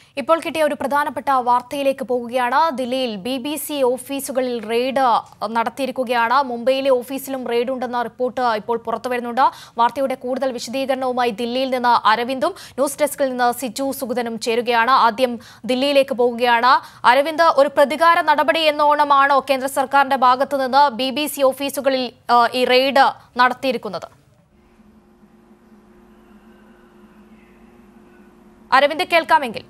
ഇപ്പോൾ കിട്ടിയ ഒരു പ്രധാനപ്പെട്ട വാർത്തയിലേക്ക് പോകുകയാണ് ദില്ലിയിൽ ബി ബി സി ഓഫീസുകളിൽ റെയ്ഡ് നടത്തിയിരിക്കുകയാണ് മുംബൈയിലെ ഓഫീസിലും റെയ്ഡ് ഉണ്ടെന്ന റിപ്പോർട്ട് ഇപ്പോൾ പുറത്തു വരുന്നുണ്ട് വാർത്തയുടെ കൂടുതൽ വിശദീകരണവുമായി ദില്ലിയിൽ നിന്ന് അരവിന്ദും ന്യൂസ് ഡെസ്കിൽ നിന്ന് സിജു സുഗതനും ചേരുകയാണ് ആദ്യം ദില്ലിയിലേക്ക് പോകുകയാണ് അരവിന്ദ് ഒരു പ്രതികാര നടപടി എന്നോണമാണോ കേന്ദ്ര സർക്കാരിന്റെ ഭാഗത്തു നിന്ന് ബി ബി സി ഓഫീസുകളിൽ ആ, ഈ റെയ്ഡ് നടത്തിയിരിക്കുന്നത് അരവിന്ദ് കേൾക്കാമെങ്കിൽ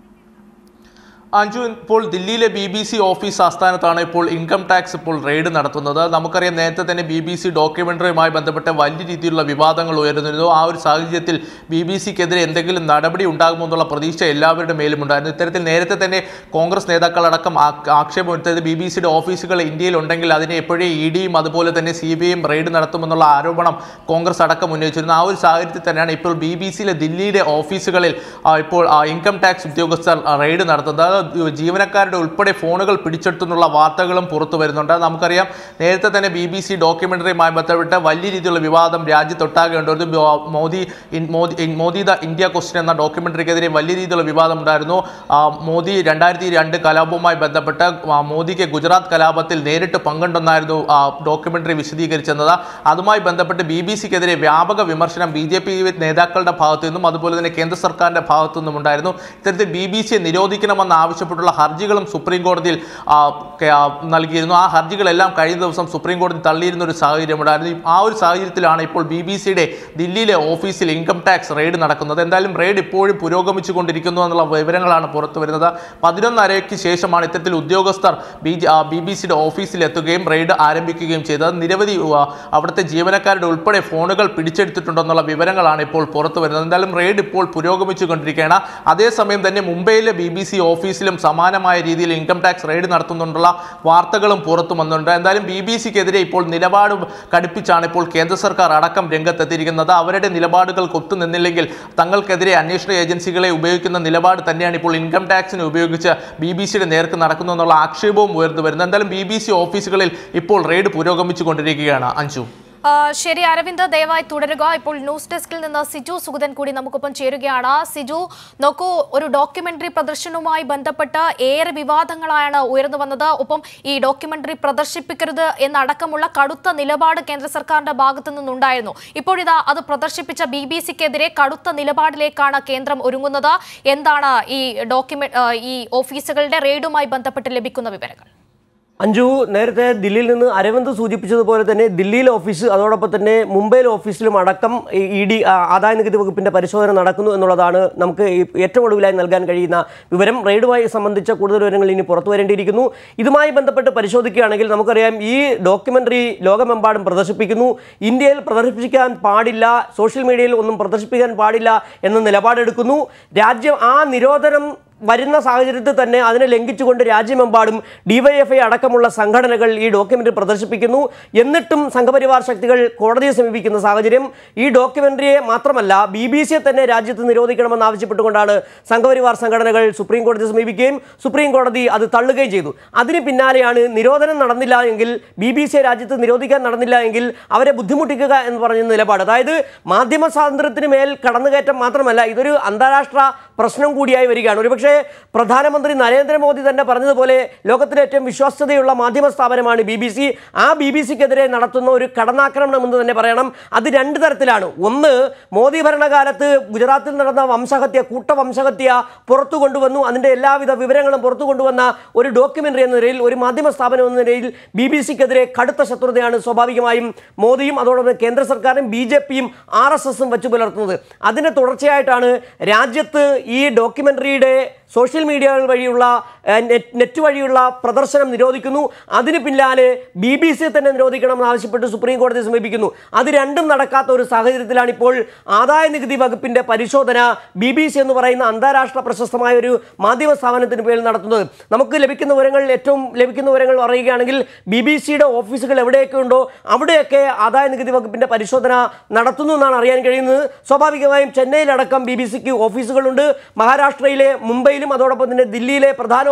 അഞ്ജു ഇപ്പോൾ ദില്ലിയിലെ ബി ബി സി ഓഫീസ് ആസ്ഥാനത്താണ് ഇപ്പോൾ ഇൻകം ടാക്സ് ഇപ്പോൾ റെയ്ഡ് നടത്തുന്നത് നമുക്കറിയാം നേരത്തെ തന്നെ ബി ബി സി ഡോക്യുമെന്ററിയുമായി ബന്ധപ്പെട്ട് വലിയ രീതിയിലുള്ള വിവാദങ്ങൾ ഉയർന്നിരുന്നു ആ ഒരു സാഹചര്യത്തിൽ ബി ബി സിക്കെതിരെ എന്തെങ്കിലും നടപടി ഉണ്ടാകുമോ എന്നുള്ള പ്രതീക്ഷ എല്ലാവരുടെ മേലും ഉണ്ടായിരുന്നു ഇത്തരത്തിൽ നേരത്തെ തന്നെ കോൺഗ്രസ് നേതാക്കളടക്കം ആ- ആക്ഷേപം എടുത്തത് ബി ബി സിയുടെ ഓഫീസുകൾ ഇന്ത്യയിൽ ഉണ്ടെങ്കിൽ അതിനെ എപ്പോഴേ ഇ ഡിയും അതുപോലെ തന്നെ സി ബി ഐയും റെയ്ഡ് നടത്തുമെന്നുള്ള ആരോപണം കോൺഗ്രസ് അടക്കം ഉന്നയിച്ചിരുന്നു ആ ഒരു സാഹചര്യത്തിൽ തന്നെയാണ് ഇപ്പോൾ ബി ബി സിയിലെ ദില്ലിയിലെ ഓഫീസുകളിൽ ആ, ഇപ്പോൾ ആ, ഇൻകം ടാക്സ് ഉദ്യോഗസ്ഥർ ആ, റെയ്ഡ് നടത്തുന്നത് അത് ജീവനക്കാരുടെ ഉൾപ്പെടെ ഫോണുകൾ പിടിച്ചെടുത്തെന്നുള്ള വാർത്തകളും പുറത്തു വരുന്നുണ്ട് നമുക്കറിയാം നേരത്തെ തന്നെ ബി ബി സി ഡോക്യുമെന്ററിയുമായി ബന്ധപ്പെട്ട് വലിയ രീതിയിലുള്ള വിവാദം രാജ്യത്തൊട്ടാകെ ഉണ്ടായിരുന്നു ബോ- മോദി ഇൻ- മോദി ഇൻ- മോദി ദ ഇന്ത്യ ക്വസ്റ്റ്യൻ എന്ന ഡോക്യുമെന്ററിക്കെതിരെ വലിയ രീതിയിലുള്ള വിവാദം ഉണ്ടായിരുന്നു ആ, മോദി രണ്ടായിരത്തി രണ്ട് കലാപവുമായി ബന്ധപ്പെട്ട് ആ, മോദിക്ക് ഗുജറാത്ത് കലാപത്തിൽ നേരിട്ട് പങ്കുണ്ടെന്നായിരുന്നു ആ ഡോക്യുമെന്ററി വിശദീകരിച്ചത് അതുമായി ബന്ധപ്പെട്ട് ബി ബി സിക്കെതിരെ വ്യാപക വിമർശനം ബി ജെ പി നേതാക്കളുടെ ഭാഗത്തു നിന്നും അതുപോലെ തന്നെ കേന്ദ്ര സർക്കാരിന്റെ ഭാഗത്തു നിന്നും ഉണ്ടായിരുന്നു ഇത്തരത്തിൽ ബി ബി സിയെ നിരോധിക്കണമെന്ന് ആവശ്യപ്പെട്ടുള്ള ഹർജികളും സുപ്രീം കോടതിയിൽ ആ, കെ- ആ, നൽകിയിരുന്നു ആ ഹർജികളെല്ലാം കഴിഞ്ഞ ദിവസം സുപ്രീം കോടതി തള്ളിയിരുന്ന ഒരു സാഹചര്യം ഉണ്ടായിരുന്നു ഈ- ആ ഒരു സാഹചര്യത്തിലാണ് ഇപ്പോൾ ബി ബി സിയുടെ ദില്ലിയിലെ ഓഫീസിൽ ഇൻകം ടാക്സ് റെയ്ഡ് നടക്കുന്നത് എന്തായാലും റെയ്ഡ് ഇപ്പോഴും പുരോഗമിച്ചു കൊണ്ടിരിക്കുന്നു എന്നുള്ള വിവരങ്ങളാണ് പുറത്തു വരുന്നത് പതിനൊന്നരയ്ക്ക് ശേഷമാണ് ഇത്തരത്തിൽ ഉദ്യോഗസ്ഥർ ബി ബി ബി സിയുടെ ഓഫീസിൽ എത്തുകയും റെയ്ഡ് ആരംഭിക്കുകയും ചെയ്തത് നിരവധി ആ, അവിടുത്തെ ജീവനക്കാരുടെ ഉൾപ്പെടെ ഫോണുകൾ പിടിച്ചെടുത്തിട്ടുണ്ടെന്നുള്ള വിവരങ്ങളാണ് ഇപ്പോൾ പുറത്തു വരുന്നത് എന്തായാലും റെയ്ഡ് ഇപ്പോൾ പുരോഗമിച്ചു കൊണ്ടിരിക്കുകയാണ് അതേസമയം തന്നെ മുംബൈയിലെ ബി ബി സി ഓഫീസിലും സമാനമായ രീതിയിൽ ഇൻകം ടാക്സ് റെയ്ഡ് നടത്തുന്നുണ്ടുള്ള വാർത്തകളും പുറത്തു വന്നിട്ടുണ്ട് എന്തായാലും ബി ബി സിക്കെതിരെ ഇപ്പോൾ നിലപാട് കടുപ്പിച്ചാണ് ഇപ്പോൾ കേന്ദ്ര സർക്കാർ അടക്കം രംഗത്തെത്തിയിരിക്കുന്നത് അവരുടെ നിലപാടുകൾക്ക് ഒത്തുനിന്നില്ലെങ്കിൽ തങ്ങൾക്കെതിരെ അന്വേഷണ ഏജൻസികളെ ഉപയോഗിക്കുന്ന നിലപാട് തന്നെയാണ് ഇപ്പോൾ ഇൻകം ടാക്സിനെ ഉപയോഗിച്ച് ബി ബി സിയുടെ നേർക്ക് നടക്കുന്നു എന്നുള്ള ആക്ഷേപവും ഉയർന്നു വരുന്നത് എന്തായാലും ബി ബി സി ഓഫീസുകളിൽ ഇപ്പോൾ റെയ്ഡ് പുരോഗമിച്ചു കൊണ്ടിരിക്കുകയാണ് അഞ്ജു ആ, ശരി അരവിന്ദ് ദയവായി തുടരുക ഇപ്പോൾ ന്യൂസ് ഡെസ്കിൽ നിന്ന് സിജു സുഗതൻ കൂടി നമുക്കൊപ്പം ചേരുകയാണ് സിജു നോക്കൂ ഒരു ഡോക്യുമെന്ററി പ്രദർശനവുമായി ബന്ധപ്പെട്ട് ഏറെ വിവാദങ്ങളാണ് ഉയർന്നു വന്നത് ഒപ്പം ഈ ഡോക്യുമെന്ററി പ്രദർശിപ്പിക്കരുത് എന്നടക്കമുള്ള കടുത്ത നിലപാട് കേന്ദ്ര സർക്കാരിന്റെ ഭാഗത്തു നിന്നുണ്ടായിരുന്നു ഇപ്പോഴിതാ അത് പ്രദർശിപ്പിച്ച ബി ബി സിക്കെതിരെ കടുത്ത നിലപാടിലേക്കാണ് കേന്ദ്രം ഒരുങ്ങുന്നത് എന്താണ് ഈ ഡോക്യുമെന്റ് ഈ ഓഫീസുകളുടെ റെയ്ഡുമായി ബന്ധപ്പെട്ട് ലഭിക്കുന്ന വിവരങ്ങൾ അഞ്ജു നേരത്തെ ദില്ലിയിൽ നിന്ന് അരവിന്ദ് സൂചിപ്പിച്ചതുപോലെ തന്നെ ദില്ലിയിലെ ഓഫീസ് അതോടൊപ്പം തന്നെ മുംബൈയിലെ ഓഫീസിലും അടക്കം ഇ ഡി ആദായ നികുതി വകുപ്പിന്റെ പരിശോധന നടക്കുന്നു എന്നുള്ളതാണ് നമുക്ക് ഈ ഏറ്റവും ഒടുവിലായി നൽകാൻ കഴിയുന്ന വിവരം റെയ്ഡുമായി സംബന്ധിച്ച കൂടുതൽ വിവരങ്ങൾ ഇനി പുറത്തു വരേണ്ടിയിരിക്കുന്നു ഇതുമായി ബന്ധപ്പെട്ട് പരിശോധിക്കുകയാണെങ്കിൽ നമുക്കറിയാം ഈ ഡോക്യുമെന്ററി ലോകമെമ്പാടും പ്രദർശിപ്പിക്കുന്നു ഇന്ത്യയിൽ പ്രദർശിപ്പിക്കാൻ പാടില്ല സോഷ്യൽ മീഡിയയിൽ ഒന്നും പ്രദർശിപ്പിക്കാൻ പാടില്ല എന്ന നിലപാടെടുക്കുന്നു രാജ്യം ആ നിരോധനം വരുന്ന സാഹചര്യത്തിൽ തന്നെ അതിനെ ലംഘിച്ചുകൊണ്ട് രാജ്യമെമ്പാടും ഡിവൈഎഫ്ഐ അടക്കമുള്ള സംഘടനകൾ ഈ ഡോക്യുമെൻ്ററി പ്രദർശിപ്പിക്കുന്നു എന്നിട്ടും സംഘപരിവാർ ശക്തികൾ കോടതിയെ സമീപിക്കുന്ന സാഹചര്യം ഈ ഡോക്യുമെൻ്ററിയെ മാത്രമല്ല ബി ബി സിയെ തന്നെ രാജ്യത്ത് നിരോധിക്കണമെന്ന് ആവശ്യപ്പെട്ടുകൊണ്ടാണ് സംഘപരിവാർ സംഘടനകൾ സുപ്രീം കോടതിയെ സമീപിക്കുകയും സുപ്രീം കോടതി അത് തള്ളുകയും ചെയ്തു അതിന് പിന്നാലെയാണ് നിരോധനം നടന്നില്ല എങ്കിൽ ബി ബി സിയെ രാജ്യത്ത് നിരോധിക്കാൻ നടന്നില്ല എങ്കിൽ അവരെ ബുദ്ധിമുട്ടിക്കുക എന്ന് പറഞ്ഞ നിലപാട് അതായത് മാധ്യമ സ്വാതന്ത്ര്യത്തിന് മേൽ കടന്നുകയറ്റം മാത്രമല്ല ഇതൊരു അന്താരാഷ്ട്ര പ്രശ്നം കൂടിയായി വരികയാണ് ഒരുപക്ഷെ പ്രധാനമന്ത്രി നരേന്ദ്രമോദി തന്നെ പറഞ്ഞതുപോലെ ലോകത്തിലെ ഏറ്റവും വിശ്വസ്തതയുള്ള മാധ്യമ സ്ഥാപനമാണ് ബി ബി സി ആ ബി ബി സിക്കെതിരെ നടത്തുന്ന ഒരു കടന്നാക്രമണം എന്ന് തന്നെ പറയണം അത് രണ്ട് തരത്തിലാണ് ഒന്ന് മോദി ഭരണകാലത്ത് ഗുജറാത്തിൽ നടന്ന വംശഹത്യ കൂട്ടവംശഹത്യ പുറത്തു കൊണ്ടുവന്നു അതിൻ്റെ എല്ലാവിധ വിവരങ്ങളും പുറത്തു കൊണ്ടുവന്ന ഒരു ഡോക്യുമെൻ്ററി എന്ന നിലയിൽ ഒരു മാധ്യമ സ്ഥാപനം എന്ന നിലയിൽ ബി ബി സിക്കെതിരെ കടുത്ത ശത്രുതയാണ് സ്വാഭാവികമായും മോദിയും അതോടൊപ്പം കേന്ദ്ര സർക്കാരും ബി ജെ പിയും ആർ എസ് എസും വെച്ചു പുലർത്തുന്നത് അതിൻ്റെ തുടർച്ചയായിട്ടാണ് രാജ്യത്ത് ഈ ഡോക്യുമെൻ്ററിയുടെ സോഷ്യൽ മീഡിയകൾ വഴിയുള്ള ഏഹ്, നെറ്റ് നെറ്റ് വഴിയുള്ള പ്രദർശനം നിരോധിക്കുന്നു അതിന് പിന്നാലെ ബി ബി സിയെ തന്നെ നിരോധിക്കണമെന്ന് ആവശ്യപ്പെട്ട് സുപ്രീം കോടതിയെ സമീപിക്കുന്നു അത് രണ്ടും നടക്കാത്ത ഒരു സാഹചര്യത്തിലാണ് ഇപ്പോൾ ആദായ നികുതി വകുപ്പിന്റെ പരിശോധന ബി ബി സി എന്ന് പറയുന്ന അന്താരാഷ്ട്ര പ്രശസ്തമായ ഒരു മാധ്യമ സ്ഥാപനത്തിന് പേരിൽ നടത്തുന്നത് നമുക്ക് ലഭിക്കുന്ന വിവരങ്ങൾ ഏറ്റവും ലഭിക്കുന്ന വിവരങ്ങൾ പറയുകയാണെങ്കിൽ ബി ബി സിയുടെ ഓഫീസുകൾ എവിടെയൊക്കെ ഉണ്ടോ അവിടെയൊക്കെ ആദായ നികുതി വകുപ്പിന്റെ പരിശോധന നടത്തുന്നു എന്നാണ് അറിയാൻ കഴിയുന്നത് സ്വാഭാവികമായും ചെന്നൈയിലടക്കം ബി ബി സിക്ക് ഓഫീസുകളുണ്ട് മഹാരാഷ്ട്രയിലെ മുംബൈയിലും അതോടൊപ്പം തന്നെ ദില്ലിയിലെ പ്രധാന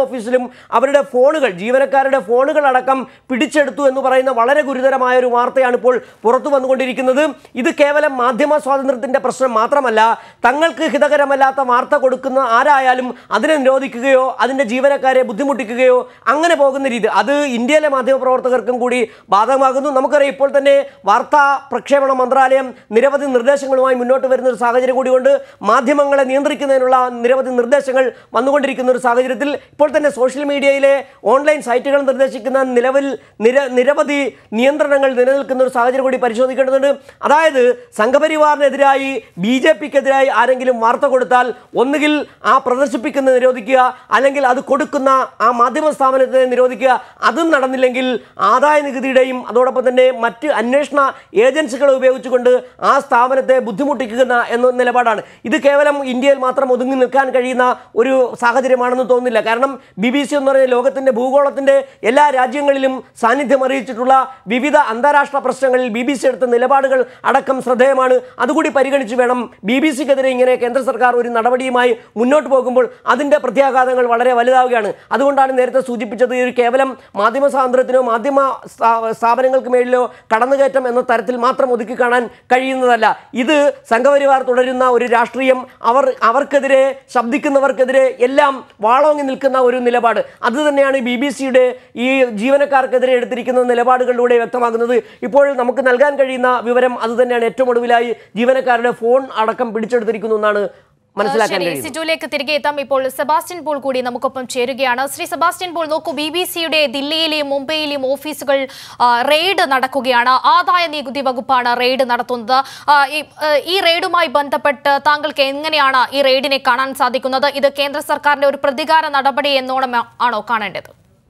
ഓഫീസിലും അവരുടെ ഫോണുകൾ ജീവനക്കാരുടെ ഫോണുകൾ അടക്കം പിടിച്ചെടുത്തു എന്ന് പറയുന്ന വളരെ ഗുരുതരമായ ഒരു വാർത്തയാണ് ഇപ്പോൾ പുറത്തു വന്നുകൊണ്ടിരിക്കുന്നത് ഇത് കേവലം മാധ്യമ സ്വാതന്ത്ര്യത്തിന്റെ പ്രശ്നം മാത്രമല്ല തങ്ങൾക്ക് ഹിതകരമല്ലാത്ത വാർത്ത കൊടുക്കുന്ന ആരായാലും അതിനെ നിരോധിക്കുകയോ അതിൻ്റെ ജീവനക്കാരെ ബുദ്ധിമുട്ടിക്കുകയോ അങ്ങനെ പോകുന്ന രീതി അത് ഇന്ത്യയിലെ മാധ്യമപ്രവർത്തകർക്കും കൂടി ബാധകമാകുന്നു നമുക്കറിയാം ഇപ്പോൾ തന്നെ വാർത്താ പ്രക്ഷേപണ മന്ത്രാലയം നിരവധി നിർദ്ദേശങ്ങളുമായി മുന്നോട്ട് വരുന്ന ഒരു സാഹചര്യം കൂടിയുണ്ട് മാധ്യമങ്ങളെ നിയന്ത്രിക്കുന്നതിനുള്ള നിരവധി നിർദ്ദേശങ്ങൾ വന്നുകൊണ്ടിരിക്കുന്ന ഒരു സാഹചര്യത്തിൽ ഇപ്പോൾ തന്നെ സോഷ്യൽ മീഡിയയിലെ ഓൺലൈൻ സൈറ്റുകൾ നിർദ്ദേശിക്കുന്ന നിലവിൽ നിര നിരവധി നിയന്ത്രണങ്ങൾ നിലനിൽക്കുന്ന ഒരു സാഹചര്യം കൂടി പരിശോധിക്കേണ്ടതുണ്ട് അതായത് സംഘപരിവാറിനെതിരായി ബി ജെ പിക്കെതിരായി ആരെങ്കിലും വാർത്ത കൊടുത്താൽ ഒന്നുകിൽ ആ പ്രദർശിപ്പിക്കുന്നത് നിരോധിക്കുക അല്ലെങ്കിൽ അത് കൊടുക്കുന്ന ആ മാധ്യമ സ്ഥാപനത്തെ നിരോധിക്കുക അതും നടന്നില്ലെങ്കിൽ ആദായ നികുതിയുടെയും അതോടൊപ്പം തന്നെ മറ്റ് അന്വേഷണ ഏജൻസികളെ ഉപയോഗിച്ചുകൊണ്ട് ആ സ്ഥാപനത്തെ ബുദ്ധിമുട്ടിക്കുന്ന എന്ന നിലപാടാണ് ഇത് കേവലം ഇന്ത്യയിൽ മാത്രം ഒതുങ്ങി നിൽക്കാൻ കഴിയുന്ന ഒരു സാഹചര്യമാണെന്ന് തോന്നുന്നില്ല കാരണം ബി ബി സി എന്ന് പറയുന്ന ലോകത്തിൻ്റെ ഭൂഗോളത്തിൻ്റെ എല്ലാ രാജ്യങ്ങളിലും സാന്നിധ്യം അറിയിച്ചിട്ടുള്ള വിവിധ അന്താരാഷ്ട്ര പ്രശ്നങ്ങളിൽ ബി ബി സി എടുത്ത നിലപാടുകൾ അടക്കം ശ്രദ്ധേയമാണ് അതുകൂടി പരിഗണിച്ച് വേണം ബി ബി സിക്കെതിരെ ഇങ്ങനെ കേന്ദ്ര സർക്കാർ ഒരു നടപടിയുമായി മുന്നോട്ട് പോകുമ്പോൾ അതിൻ്റെ പ്രത്യാഘാതങ്ങൾ വളരെ വലുതാവുകയാണ് അതുകൊണ്ടാണ് നേരത്തെ സൂചിപ്പിച്ചത് ഈ ഒരു കേവലം മാധ്യമ സ്വാതന്ത്ര്യത്തിനോ മാധ്യമ സ്ഥാ- സ്ഥാപനങ്ങൾക്ക് മേലിലോ കടന്നുകയറ്റം എന്ന തരത്തിൽ മാത്രം ഒതുക്കി കാണാൻ കഴിയുന്നതല്ല ഇത് സംഘപരിവാർ തുടരുന്ന ഒരു രാഷ്ട്രീയം അവർ അവർക്കെതിരെ ശബ്ദിക്കുന്നവർക്കെതിരെ എല്ലാം വാളോങ്ങി നിൽക്കുന്ന ഒരു നിലപാട് അത് തന്നെയാണ് ബി ബി സിയുടെ ഈ ജീവനക്കാർക്കെതിരെ എടുത്തിരിക്കുന്ന നിലപാടുകളിലൂടെ വ്യക്തമാകുന്നത് ഇപ്പോൾ നമുക്ക് നൽകാൻ കഴിയുന്ന വിവരം അത് തന്നെയാണ് ഏറ്റവും ഒടുവിലായി ജീവനക്കാരുടെ ഫോൺ അടക്കം പിടിച്ചെടുത്തിരിക്കുന്നു എന്നാണ് മനസ്സിലാക്കാൻ ശരി കഴിയുന്നത് സിജുവിലേക്ക് തിരികെ എത്താം ഇപ്പോൾ സെബാസ്റ്റ്യൻ പോൾ കൂടി നമുക്കൊപ്പം ചേരുകയാണ് ശ്രീ സെബാസ്റ്റ്യൻ പോൾ നോക്കൂ ബി ബി സിയുടെ ദില്ലിയിലെയും മുംബൈയിലെയും ഓഫീസുകൾ ആ, റെയ്ഡ് നടക്കുകയാണ് ആദായ നികുതി വകുപ്പാണ് റെയ്ഡ് നടത്തുന്നത് ആ, ഈ- ആ, ഈ റെയ്ഡുമായി ബന്ധപ്പെട്ട് താങ്കൾക്ക് എങ്ങനെയാണ് ഈ റെയ്ഡിനെ കാണാൻ സാധിക്കുന്നത് ഇത് കേന്ദ്ര സർക്കാരിന്റെ ഒരു പ്രതികാര നടപടി എന്നോണം ആണോ കാണേണ്ടത്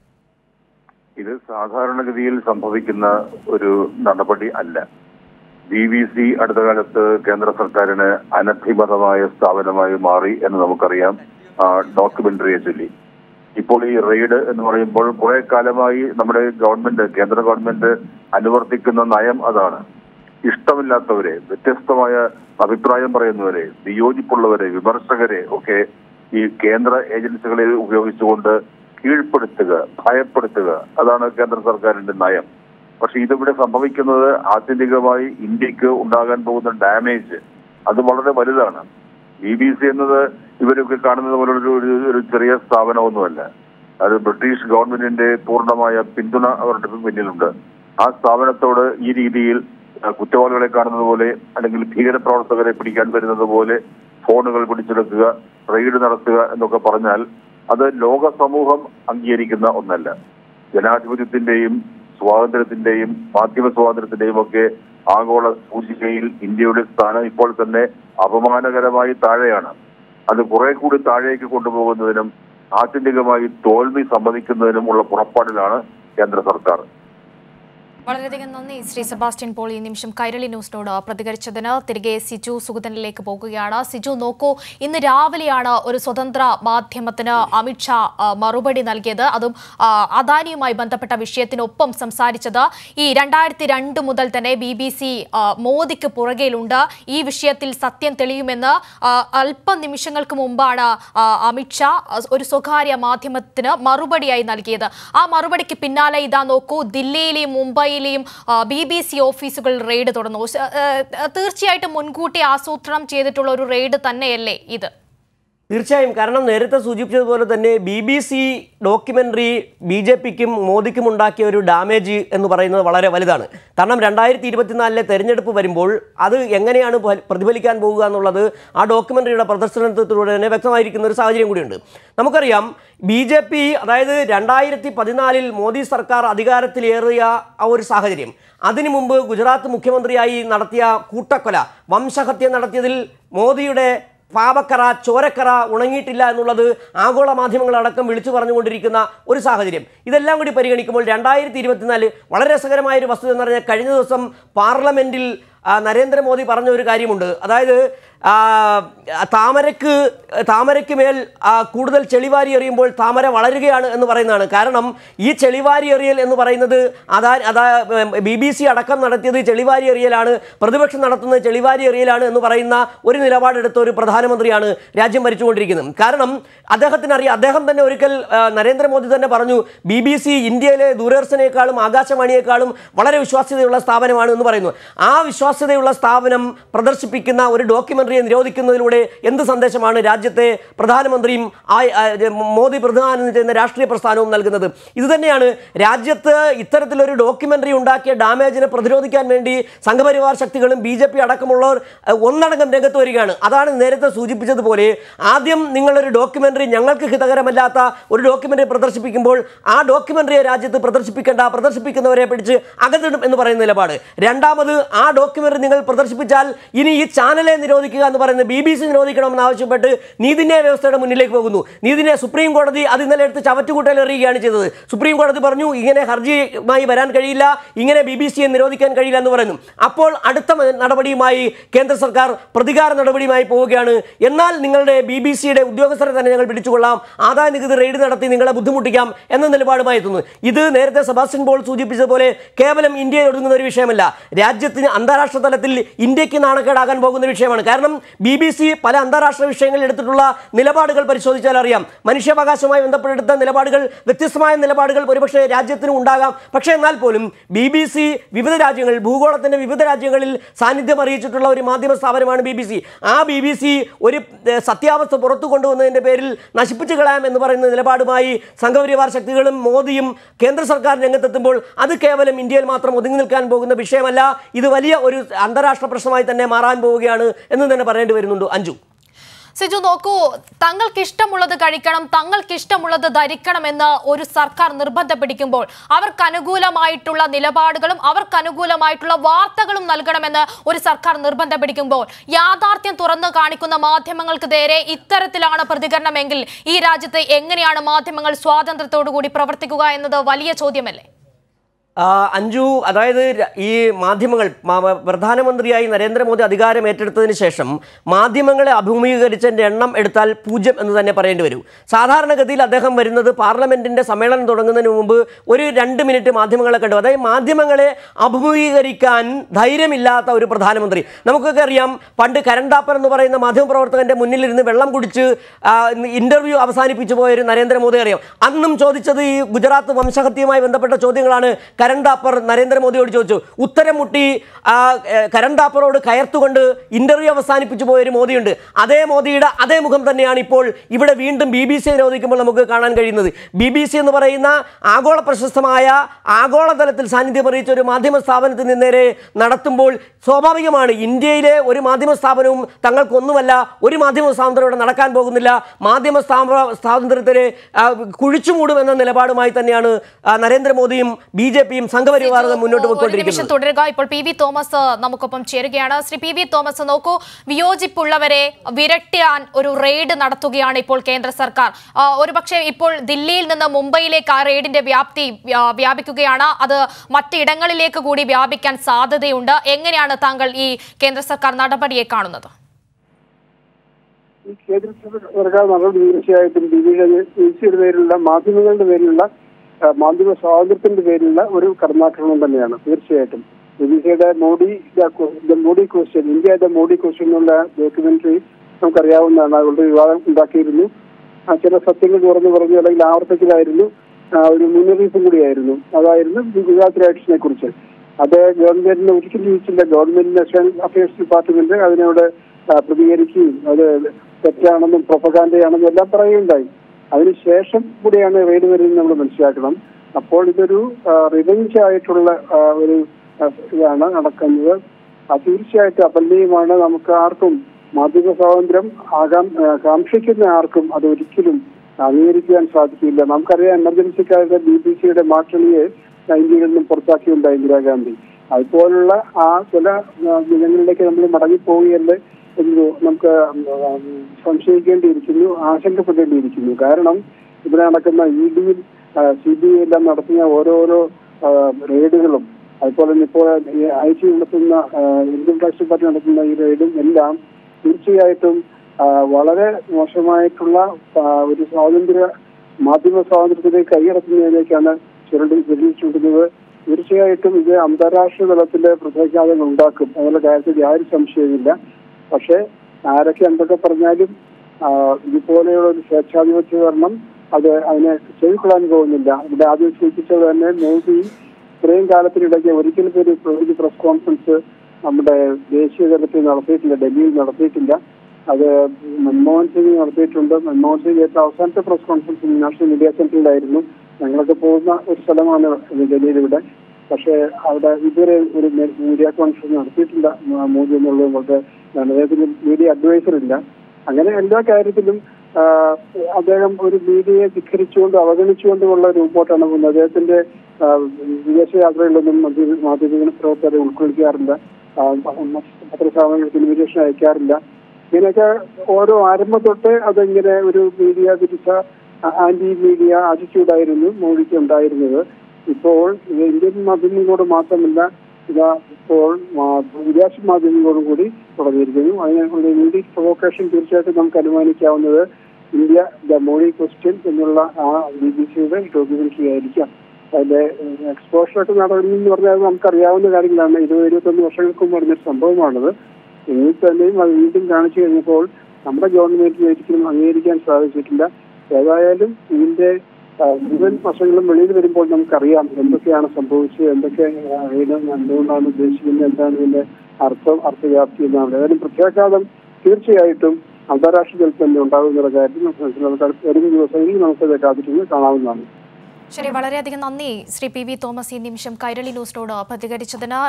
ഇത് സാധാരണഗതിയിൽ സംഭവിക്കുന്ന ഒരു നടപടി അല്ല ബി ബി സി അടുത്ത കാലത്ത് കേന്ദ്ര സർക്കാരിന് അനധിമതമായ സ്ഥാപനമായി മാറി എന്ന് നമുക്കറിയാം ആ, ഡോക്യുമെന്ററിയെ ചൊല്ലി ഇപ്പോൾ ഈ റെയ്ഡ് എന്ന് പറയുമ്പോൾ കുറെ കാലമായി നമ്മുടെ ഗവൺമെന്റ് കേന്ദ്ര ഗവൺമെന്റ് അനുവർത്തിക്കുന്ന നയം അതാണ് ഇഷ്ടമില്ലാത്തവരെ വ്യത്യസ്തമായ അഭിപ്രായം പറയുന്നവരെ വിയോജിപ്പുള്ളവരെ വിമർശകരെ ഒക്കെ ഈ കേന്ദ്ര ഏജൻസികളെ ഉപയോഗിച്ചുകൊണ്ട് കീഴ്പ്പെടുത്തുക ഭയപ്പെടുത്തുക അതാണ് കേന്ദ്ര സർക്കാരിന്റെ നയം പക്ഷെ ഇതിവിടെ സംഭവിക്കുന്നത് ആത്യന്തികമായി ഇന്ത്യക്ക് ഉണ്ടാകാൻ പോകുന്ന ഡാമേജ് അത് വളരെ വലുതാണ് ബി ബി സി എന്നത് ഇവരൊക്കെ കാണുന്നത് പോലെ ഒരു ഒരു- ഒരു ചെറിയ സ്ഥാപനമൊന്നുമല്ല അത് ബ്രിട്ടീഷ് ഗവൺമെന്റിന്റെ പൂർണ്ണമായ പിന്തുണ അവരുടെ പിന്നിലുണ്ട് ആ സ്ഥാപനത്തോട് ഈ രീതിയിൽ ആ, കുറ്റവാളികളെ കാണുന്നത് പോലെ അല്ലെങ്കിൽ ഭീകരപ്രവർത്തകരെ പിടിക്കാൻ വരുന്നത് പോലെ ഫോണുകൾ പിടിച്ചെടുക്കുക റെയ്ഡ് നടത്തുക എന്നൊക്കെ പറഞ്ഞാൽ അത് ലോക സമൂഹം അംഗീകരിക്കുന്ന ഒന്നല്ല ജനാധിപത്യത്തിന്റെയും സ്വാതന്ത്ര്യത്തിന്റെയും മാധ്യമ സ്വാതന്ത്ര്യത്തിന്റെയും ഒക്കെ ആഗോള സൂചികയിൽ ഇന്ത്യയുടെ സ്ഥാനം ഇപ്പോൾ തന്നെ അപമാനകരമായി താഴെയാണ് അത് കുറെ കൂടി താഴേക്ക് കൊണ്ടുപോകുന്നതിനും ആത്യന്തികമായി തോൽവി സമ്മതിക്കുന്നതിനും ഉള്ള പുറപ്പാടിലാണ് കേന്ദ്ര സർക്കാർ വളരെയധികം നന്ദി ശ്രീ സെബാസ്റ്റ്യൻ പോൾ ഈ നിമിഷം കൈരളി ന്യൂസിനോട് പ്രതികരിച്ചതിന് തിരികെ സിജു സുഗതനിലേക്ക് പോകുകയാണ് സിജു നോക്കൂ ഇന്ന് രാവിലെയാണ് ഒരു സ്വതന്ത്ര മാധ്യമത്തിന് അമിത്ഷാ ആ, മറുപടി നൽകിയത് അതും ആ, അദാനിയുമായി ബന്ധപ്പെട്ട വിഷയത്തിനൊപ്പം സംസാരിച്ചത് ഈ രണ്ടായിരത്തി രണ്ട് മുതൽ തന്നെ ബി ബി സി മോദിക്ക് പുറകിലുണ്ട് ഈ വിഷയത്തിൽ സത്യം തെളിയുമെന്ന് ആ, അല്പ നിമിഷങ്ങൾക്ക് മുമ്പാണ് ആ, അമിത്ഷാ ആ, ഒരു സ്വകാര്യ മാധ്യമത്തിന് മറുപടിയായി നൽകിയത് ആ മറുപടിക്ക് പിന്നാലെ ഇതാ നോക്കൂ ദില്ലിയിലെയും മുംബൈയിലെയും ബി ബി സി ഓഫീസുകൾ റെയ്ഡ് തുടർന്നു ശ- ആ, തീർച്ചയായിട്ടും മുൻകൂട്ടി ആസൂത്രണം ചെയ്തിട്ടുള്ള ഒരു റെയ്ഡ് തന്നെയല്ലേ ഇത് തീർച്ചയായും കാരണം നേരത്തെ സൂചിപ്പിച്ചതുപോലെ തന്നെ B B C documentary B J പിക്കും മോദിക്കും ഉണ്ടാക്കിയ ഒരു ഡാമേജ് എന്ന് പറയുന്നത് വളരെ വലുതാണ് കാരണം രണ്ടായിരത്തി ഇരുപത്തിനാലിലെ തെരഞ്ഞെടുപ്പ് വരുമ്പോൾ അത് എങ്ങനെയാണ് ഫ- പ്രതിഫലിക്കാൻ പോകുക എന്നുള്ളത് ആ ഡോക്യുമെൻ്ററിയുടെ പ്രദർശനത്തിലൂടെ തന്നെ വ്യക്തമായിരിക്കുന്ന ഒരു സാഹചര്യം കൂടിയുണ്ട് നമുക്കറിയാം ബി ജെ പി അതായത് രണ്ടായിരത്തി പതിനാലിൽ മോദി സർക്കാർ അധികാരത്തിലേറിയ ആ ഒരു സാഹചര്യം അതിനു മുമ്പ് ഗുജറാത്ത് മുഖ്യമന്ത്രിയായി നടത്തിയ കൂട്ടക്കൊല വംശഹത്യ നടത്തിയതിൽ മോദിയുടെ പാപക്കറ ചോരക്കറ ഉണങ്ങിയിട്ടില്ല എന്നുള്ളത് ആഗോള മാധ്യമങ്ങളടക്കം വിളിച്ചു പറഞ്ഞുകൊണ്ടിരിക്കുന്ന ഒരു സാഹചര്യം ഇതെല്ലാം കൂടി പരിഗണിക്കുമ്പോൾ രണ്ടായിരത്തി ഇരുപത്തിനാല് വളരെ രസകരമായ ഒരു വസ്തുത എന്ന് പറഞ്ഞാൽ കഴിഞ്ഞ ദിവസം പാർലമെന്റിൽ ആ, നരേന്ദ്രമോദി പറഞ്ഞ ഒരു കാര്യമുണ്ട് അതായത് ആ, താമരക്ക് താമരയ്ക്ക് മേൽ ആ, കൂടുതൽ ചെളിവാരി എറിയുമ്പോൾ താമര വളരുകയാണ് എന്ന് പറയുന്നതാണ് കാരണം ഈ ചെളിവാരി എറിയൽ എന്ന് പറയുന്നത് അതാ അതാ ബി ബി സി അടക്കം നടത്തിയത് ചെളിവാരി എറിയലാണ് പ്രതിപക്ഷം നടത്തുന്നത് ചെളിവാരി എറിയലാണ് എന്ന് പറയുന്ന ഒരു നിലപാടെടുത്ത ഒരു പ്രധാനമന്ത്രിയാണ് രാജ്യം ഭരിച്ചുകൊണ്ടിരിക്കുന്നത് കാരണം അദ്ദേഹത്തിന് അറിയാം അദ്ദേഹം തന്നെ ഒരിക്കൽ ആ, നരേന്ദ്രമോദി തന്നെ പറഞ്ഞു ബി ബി സി ഇന്ത്യയിലെ ദൂരദർശനേക്കാളും ആകാശവാണിയേക്കാളും വളരെ വിശ്വാസ്യതയുള്ള സ്ഥാപനമാണ് എന്ന് പറയുന്നു ആ വിശ്വാസ്യതയുള്ള സ്ഥാപനം പ്രദർശിപ്പിക്കുന്ന ഒരു ഡോക്യുമെന്ററിയെ നിരോധിക്കുന്നതിലൂടെ എന്ത് സന്ദേശമാണ് രാജ്യത്തെ പ്രധാനമന്ത്രിയും ആ ആ, മോദി പ്രധാനം ചെയ്യുന്ന രാഷ്ട്രീയ പ്രസ്ഥാനവും നൽകുന്നത് ഇത് തന്നെയാണ് രാജ്യത്ത് ഇത്തരത്തിലൊരു ഡോക്യുമെന്ററി ഉണ്ടാക്കിയ ഡാമേജിനെ പ്രതിരോധിക്കാൻ വേണ്ടി സംഘപരിവാർ ശക്തികളും ബി ജെ പി അടക്കമുള്ളവർ അഹ്, ഒന്നടങ്കം രംഗത്ത് വരികയാണ് അതാണ് നേരത്തെ സൂചിപ്പിച്ചതുപോലെ ആദ്യം നിങ്ങളൊരു ഡോക്യുമെന്ററി ഞങ്ങൾക്ക് ഹിതകരമല്ലാത്ത ഒരു ഡോക്യുമെന്ററി പ്രദർശിപ്പിക്കുമ്പോൾ ആ ഡോക്യുമെന്ററിയെ രാജ്യത്ത് പ്രദർശിപ്പിക്കേണ്ട പ്രദർശിപ്പിക്കുന്നവരെ പിടിച്ച് അകത്തിടും എന്ന് പറയുന്ന നിലപാട് രണ്ടാമത് ആ ഡോക്യുമെന്ററി നിങ്ങൾ പ്രദർശിപ്പിച്ചാൽ ഇനി ഈ ചാനലെ നിരോധിക്കുക എന്ന് പറയുന്നത് ബി ബി സി നിരോധിക്കണമെന്ന് ആവശ്യപ്പെട്ട് നീതിന്യായ വ്യവസ്ഥയുടെ മുന്നിലേക്ക് പോകുന്നു നീതിന്യായ സുപ്രീം കോടതി അത് ഇന്നലെ എടുത്ത് ചവറ്റുകൂട്ടൽ എറിയുകയാണ് ചെയ്തത് സുപ്രീം കോടതി പറഞ്ഞു ഇങ്ങനെ ഹർജിയുമായി വരാൻ കഴിയില്ല ഇങ്ങനെ ബി ബി സിയെ നിരോധിക്കാൻ കഴിയില്ല എന്ന് പറയുന്നു അപ്പോൾ അടുത്ത മ- നടപടിയുമായി കേന്ദ്ര സർക്കാർ പ്രതികാര നടപടിയുമായി പോവുകയാണ് എന്നാൽ നിങ്ങളുടെ ബി ബി സിയുടെ ഉദ്യോഗസ്ഥരെ തന്നെ ഞങ്ങൾ പിടിച്ചുകൊള്ളാം ആദായ നികുതി റെയ്ഡ് നടത്തി നിങ്ങളെ ബുദ്ധിമുട്ടിക്കാം എന്ന നിലപാടുമായി എത്തുന്നു ഇത് നേരത്തെ സെബാസ്റ്റ്യൻ പോൾ സൂചിപ്പിച്ചതുപോലെ കേവലം ഇന്ത്യയിൽ ഒടുങ്ങുന്ന ഒരു വിഷയമല്ല രാജ്യത്തിന് അന്താരാഷ്ട്ര തലത്തിൽ ഇന്ത്യക്ക് നാണക്കേടാകാൻ പോകുന്ന വിഷയമാണ് കാരണം ബി ബി സി പല അന്താരാഷ്ട്ര വിഷയങ്ങളിൽ എടുത്തിട്ടുള്ള നിലപാടുകൾ പരിശോധിച്ചാൽ അറിയാം മനുഷ്യാവകാശവുമായി ബന്ധപ്പെട്ടെടുത്ത നിലപാടുകൾ വ്യത്യസ്തമായ നിലപാടുകൾ ഒരുപക്ഷെ രാജ്യത്തിന് ഉണ്ടാകാം പക്ഷേ എന്നാൽ പോലും ബി ബി സി വിവിധ രാജ്യങ്ങളിൽ ഭൂഗോളത്തിന്റെ വിവിധ രാജ്യങ്ങളിൽ സാന്നിധ്യം അറിയിച്ചിട്ടുള്ള ഒരു മാധ്യമ സ്ഥാപനമാണ് ബി ബി സി ആ ബി ബി സി ഒരു ഏഹ്, സത്യാവസ്ഥ പുറത്തു കൊണ്ടുവന്നതിന്റെ പേരിൽ നശിപ്പിച്ചു കളയാം എന്ന് പറയുന്ന നിലപാടുമായി സംഘപരിവാർ ശക്തികളും മോദിയും കേന്ദ്ര സർക്കാർ രംഗത്തെത്തുമ്പോൾ അത് കേവലം ഇന്ത്യയിൽ മാത്രം ഒതുങ്ങി നിൽക്കാൻ പോകുന്ന വിഷയമല്ല ഇത് വലിയ ഒരു അന്താരാഷ്ട്ര പ്രശ്നമായി തന്നെ മാറാൻ പോവുകയാണ് എന്ന് തന്നെ പറയേണ്ടി വരുന്നുണ്ട് അഞ്ജു സിജു നോക്കൂ തങ്ങൾക്ക് ഇഷ്ടമുള്ളത് കഴിക്കണം തങ്ങൾക്ക് ഇഷ്ടമുള്ളത് ധരിക്കണമെന്ന് ഒരു സർക്കാർ നിർബന്ധം പിടിക്കുമ്പോൾ അവർക്ക് അനുകൂലമായിട്ടുള്ള നിലപാടുകളും അവർക്ക് അനുകൂലമായിട്ടുള്ള വാർത്തകളും നൽകണമെന്ന് ഒരു സർക്കാർ നിർബന്ധം പിടിക്കുമ്പോൾ യാഥാർത്ഥ്യം തുറന്നു കാണിക്കുന്ന മാധ്യമങ്ങൾക്ക് നേരെ ഇത്തരത്തിലാണ് പ്രതികരണമെങ്കിൽ ഈ രാജ്യത്ത് എങ്ങനെയാണ് മാധ്യമങ്ങൾ സ്വാതന്ത്ര്യത്തോടു കൂടി പ്രവർത്തിക്കുക എന്നത് വലിയ ചോദ്യമല്ലേ ആ, അഞ്ജു അതായത് ര- ഈ മാധ്യമങ്ങൾ മ- മ- പ്രധാനമന്ത്രിയായി നരേന്ദ്രമോദി അധികാരം ഏറ്റെടുത്തതിന് ശേഷം മാധ്യമങ്ങളെ അഭിമുഖീകരിച്ചതിൻ്റെ എണ്ണം എടുത്താൽ പൂജ്യം എന്ന് തന്നെ പറയേണ്ടി വരും സാധാരണഗതിയിൽ അദ്ദേഹം വരുന്നത് പാർലമെന്റിന്റെ സമ്മേളനം തുടങ്ങുന്നതിന് മുമ്പ് ഒരു രണ്ട് മിനിറ്റ് മാധ്യമങ്ങളെ കണ്ടു അതായത് മാധ്യമങ്ങളെ അഭിമുഖീകരിക്കാൻ ധൈര്യമില്ലാത്ത ഒരു പ്രധാനമന്ത്രി നമുക്കൊക്കെ അറിയാം പണ്ട് കരണ്ടാപ്പൻ എന്ന് പറയുന്ന മാധ്യമപ്രവർത്തകന്റെ മുന്നിലിരുന്ന് വെള്ളം കുടിച്ച് ഇന്റർവ്യൂ അവസാനിപ്പിച്ചു പോയ ഒരു നരേന്ദ്രമോദി അറിയാം അന്നും ചോദിച്ചത് ഈ ഗുജറാത്ത് വംശഹത്യയുമായി ബന്ധപ്പെട്ട ചോദ്യങ്ങളാണ് കരൺ താപ്പർ നരേന്ദ്രമോദിയോട് ചോദിച്ചു ഉത്തരം മുട്ടി ആ, ഏ, കരൺ താപ്പറോട് കയർത്തുകൊണ്ട് ഇന്റർവ്യൂ അവസാനിപ്പിച്ചു പോയൊരു മോദിയുണ്ട് അതേ മോദിയുടെ അതേ മുഖം തന്നെയാണ് ഇപ്പോൾ ഇവിടെ വീണ്ടും ബി ബി സി നിരോധിക്കുമ്പോൾ നമുക്ക് കാണാൻ കഴിയുന്നത് ബി ബി സി എന്ന് പറയുന്ന ആഗോള പ്രശസ്തമായ ആഗോളതലത്തിൽ സാന്നിധ്യം അറിയിച്ച ഒരു മാധ്യമ സ്ഥാപനത്തിന് നേരെ നടത്തുമ്പോൾ സ്വാഭാവികമാണ് ഇന്ത്യയിലെ ഒരു മാധ്യമ സ്ഥാപനവും തങ്ങൾക്കൊന്നുമല്ല ഒരു മാധ്യമ സ്വാതന്ത്ര്യം ഇവിടെ നടക്കാൻ പോകുന്നില്ല മാധ്യമ സ്ഥാപ- സ്വാതന്ത്ര്യത്തിനെ ആ, കുഴിച്ചുമൂടും എന്ന നിലപാടുമായി തന്നെയാണ് ആ, നരേന്ദ്രമോദിയും ബി ജെ പിയും സംഘപരിവാറും മുന്നോട്ട് ഒരു നിമിഷം പോയിക്കൊണ്ടിരിക്കുന്നത് തുടരുക ഇപ്പോൾ പി വി തോമസ് നമുക്കൊപ്പം ചേരുകയാണ് ശ്രീ പി വി തോമസ് നോക്കൂ വിയോജിപ്പുള്ളവരെ വിരട്ടിയാൻ ഒരു റെയ്ഡ് നടത്തുകയാണ് ഇപ്പോൾ കേന്ദ്ര സർക്കാർ ആ, ഒരുപക്ഷെ ഇപ്പോൾ ദില്ലിയിൽ നിന്ന് മുംബൈയിലേക്ക് ആ റെയ്ഡിന്റെ വ്യാപ്തി വ്യാ- വ്യാപിക്കുകയാണ് അത് മറ്റിടങ്ങളിലേക്ക് കൂടി വ്യാപിക്കാൻ സാധ്യതയുണ്ട് എങ്ങനെയാണ് താങ്കൾ ഈ കേന്ദ്ര സർക്കാർ നടപടിയെ കാണുന്നത് ഈ കേന്ദ്ര സർക്കാർ നടപടി തീർച്ചയായിട്ടും ബിബിയുടെ വീഴ്ചയുടെ പേരിലുള്ള മാധ്യമങ്ങളുടെ പേരിലുള്ള ആ, മാധ്യമ സ്വാതന്ത്ര്യത്തിന്റെ പേരിലുള്ള ഒരു കടന്നാക്രമണം തന്നെയാണ് തീർച്ചയായിട്ടും ബിബിസിയുടെ Modi the Modi question India the Modi question എന്നുള്ള ഡോക്യുമെന്ററി നമുക്കറിയാവുന്നതാണ് അതുകൊണ്ട് വിവാദം ഉണ്ടാക്കിയിരുന്നു ആ, ചില സത്യങ്ങൾ തുറന്നു പറഞ്ഞു അല്ലെങ്കിൽ ആവർത്തിക്കലായിരുന്നു ആ, ഒരു മുന്നറിയിപ്പും കൂടിയായിരുന്നു അതായിരുന്നു ഗുജറാത്ത് റൈറ്റ്സിനെ കുറിച്ച് അത് ഗവൺമെന്റിന് ഒരിക്കലും ചോദിച്ചില്ല ഗവൺമെന്റ് നാഷണൽ അഫയേഴ്സ് ഡിപ്പാർട്ട്മെന്റ് അതിനോട് ആ, പ്രതികരിക്കുകയും അത് തെറ്റാണെന്നും പ്രൊപ്പഗാൻഡയാണെന്നും എല്ലാം പറയുകയുണ്ടായി അതിനുശേഷം കൂടിയാണ് റെയ്ഡ് വരുന്നത് നമ്മൾ മനസ്സിലാക്കണം അപ്പോൾ ഇതൊരു റിവെഞ്ച് ആയിട്ടുള്ള ആ, ഒരു ആ, ഇതാണ് നടക്കുന്നത് അത് തീർച്ചയായിട്ടും അപല്യമാണ് നമുക്ക് ആർക്കും മാധ്യമ സ്വാതന്ത്ര്യം ആകാം ആ, കാക്ഷിക്കുന്ന ആർക്കും അത് ഒരിക്കലും അംഗീകരിക്കാൻ സാധിക്കില്ല നമുക്കറിയാം എമർജൻസി കാലത്ത് ബി ബി സിയുടെ മാറ്റളിയെ ഇന്ത്യയിൽ നിന്നും പുറത്താക്കിയുണ്ടായി ഇന്ദിരാഗാന്ധി അതുപോലുള്ള ആ ചില ആ, ദിനങ്ങളിലേക്ക് നമ്മൾ മടങ്ങിപ്പോവുകയല്ലേ എന്ന് നമുക്ക് ഉം, സംശയിക്കേണ്ടിയിരിക്കുന്നു ആശങ്കപ്പെടേണ്ടിയിരിക്കുന്നു കാരണം ഇവിടെ നടക്കുന്ന ഇ ഡിയും സി ബി ഐ എല്ലാം നടത്തുന്ന ഓരോരോ ആ, റെയ്ഡുകളും അതുപോലെ തന്നെ ഇപ്പോൾ ഐ ടി നടത്തുന്ന ആ, ഇൻകം ടാക്സ് ഡിപ്പാർട്ട്മെന്റ് നടത്തുന്ന ഈ റെയ്ഡും എല്ലാം തീർച്ചയായിട്ടും ആ, വളരെ മോശമായിട്ടുള്ള ആ, ഒരു സ്വാതന്ത്ര്യ മാധ്യമ സ്വാതന്ത്ര്യത്തിലേക്ക് കൈയടക്കുന്നതിലേക്കാണ് ചുരുണ്ടി ചുരുണ്ടിച്ചുകൊണ്ടിരുന്നത് തീർച്ചയായിട്ടും ഇത് അന്താരാഷ്ട്ര തലത്തിലെ പ്രത്യാഘാതങ്ങൾ ഉണ്ടാക്കും എന്നുള്ള കാര്യത്തിൽ യാതൊരു സംശയമില്ല പക്ഷേ ആരൊക്കെ എന്തൊക്കെ പറഞ്ഞാലും ആ, ഇതുപോലെയുള്ള ഒരു സ്വേച്ഛാധിപത്യവരണം അത് അതിനെ ചെവിക്കൊള്ളാൻ പോകുന്നില്ല ഇവിടെ ആദ്യം സൂചിപ്പിച്ചത് തന്നെ മോദി ഇത്രയും കാലത്തിനിടയ്ക്ക് ഒരിക്കലും ഒരു ഒരു പ്രസ് കോൺഫറൻസ് നമ്മുടെ ദേശീയ തലത്തിൽ നടത്തിയിട്ടില്ല ഡൽഹിയിൽ നടത്തിയിട്ടില്ല അത് മൻമോഹൻ സിംഗ് നടത്തിയിട്ടുണ്ട് മൻമോഹൻ സിംഗ് ഏറ്റവും അവസാനത്തെ പ്രസ് കോൺഫറൻസ് നാഷണൽ മീഡിയ സെന്ററിലായിരുന്നു ഞങ്ങളൊക്കെ പോകുന്ന ഒരു സ്ഥലമാണ് ഡൽഹിയിൽ ഇവിടെ പക്ഷേ അവിടെ ഇതുവരെ ഒരു മീഡിയ കോൺഫറൻസ് നടത്തിയിട്ടില്ല മ- മോദി എന്നുള്ളത് കൊണ്ട് അദ്ദേഹത്തിന് മീഡിയ അഡ്വൈസർ ഇല്ല അങ്ങനെ എല്ലാ കാര്യത്തിലും ആ, അദ്ദേഹം ഒരു മീഡിയയെ ധിഖരിച്ചുകൊണ്ട് അവഗണിച്ചുകൊണ്ടുമുള്ള ഒരു റിപ്പോർട്ടാണ് പോകുന്നത് അദ്ദേഹത്തിന്റെ ആ, വിദേശയാത്രകളിലൊന്നും മാധ്യമ- മാധ്യമ പ്രവർത്തകരെ ഉൾക്കൊള്ളിക്കാറില്ല ആ, പത്രസ്ഥാപനങ്ങൾക്ക് ഇൻവിറ്റേഷൻ അയക്കാറില്ല ഇങ്ങനെയൊക്കെ ഓരോ ആരംഭം തൊട്ട് അതിങ്ങനെ ഒരു മീഡിയ വിരുദ്ധ ആന്റി മീഡിയ ആറ്റിറ്റ്യൂഡായിരുന്നു മോഡിക്ക് ഉണ്ടായിരുന്നത് ഇപ്പോൾ ഇത് ഇന്ത്യൻ മാധ്യമങ്ങളോട് മാത്രമല്ല ഇതാ ഇപ്പോൾ മാ- വിദേശ മാധ്യമങ്ങളോടും കൂടി തുടങ്ങിയിരിക്കുന്നു അതിനുള്ള ഇംഗ്ലീഷ് പ്രൊവോക്കേഷൻ തീർച്ചയായിട്ടും നമുക്ക് അനുമാനിക്കാവുന്നത് ഇന്ത്യ ദ മോഡി ക്വസ്റ്റ്യൻ എന്നുള്ള ആ ബി ബി സിയുടെ ഡോക്യുമെന്ററി ആയിരിക്കാം അതിന്റെ എക്സ്പോഷറൊക്കെ നടന്നു പറഞ്ഞാൽ നമുക്കറിയാവുന്ന കാര്യങ്ങളാണ് ഇരുപത് ഇരുപത്തൊന്ന് വർഷങ്ങൾക്ക് മുമ്പ് നടന്നൊരു സംഭവമാണത് എങ്കിൽ തന്നെയും അത് വീണ്ടും കാണിച്ചു കഴിഞ്ഞപ്പോൾ നമ്മുടെ ഗവൺമെന്റിന് ഒരിക്കലും അംഗീകരിക്കാൻ സാധിച്ചിട്ടില്ല ഏതായാലും ഇതിന്റെ ആ, മുഴുവൻ വശങ്ങളും വെളിയിൽ വരുമ്പോൾ നമുക്കറിയാം എന്തൊക്കെയാണ് സംഭവിച്ചത് എന്തൊക്കെ ആ, ഇത് എന്തുകൊണ്ടാണ് ഉദ്ദേശിക്കുന്നത് എന്താണ് ഇതിന്റെ അർത്ഥം അർത്ഥവ്യാപ്തി എന്നാണ് ഏതായാലും പ്രത്യാഘാതം തീർച്ചയായിട്ടും അന്താരാഷ്ട്ര തലത്തിൽ തന്നെ ഉണ്ടാകുന്ന കാര്യത്തിൽ നമുക്ക് മനസ്സിലാക്കാം. വരും ദിവസങ്ങളിൽ നമുക്കത് കാത്തിരുന്ന് കാണാവുന്നതാണ് ശരി വളരെയധികം നന്ദി ശ്രീ പി വി തോമസ് ഈ നിമിഷം കൈരളി ന്യൂസിനോട് പ്രതികരിച്ചതിന്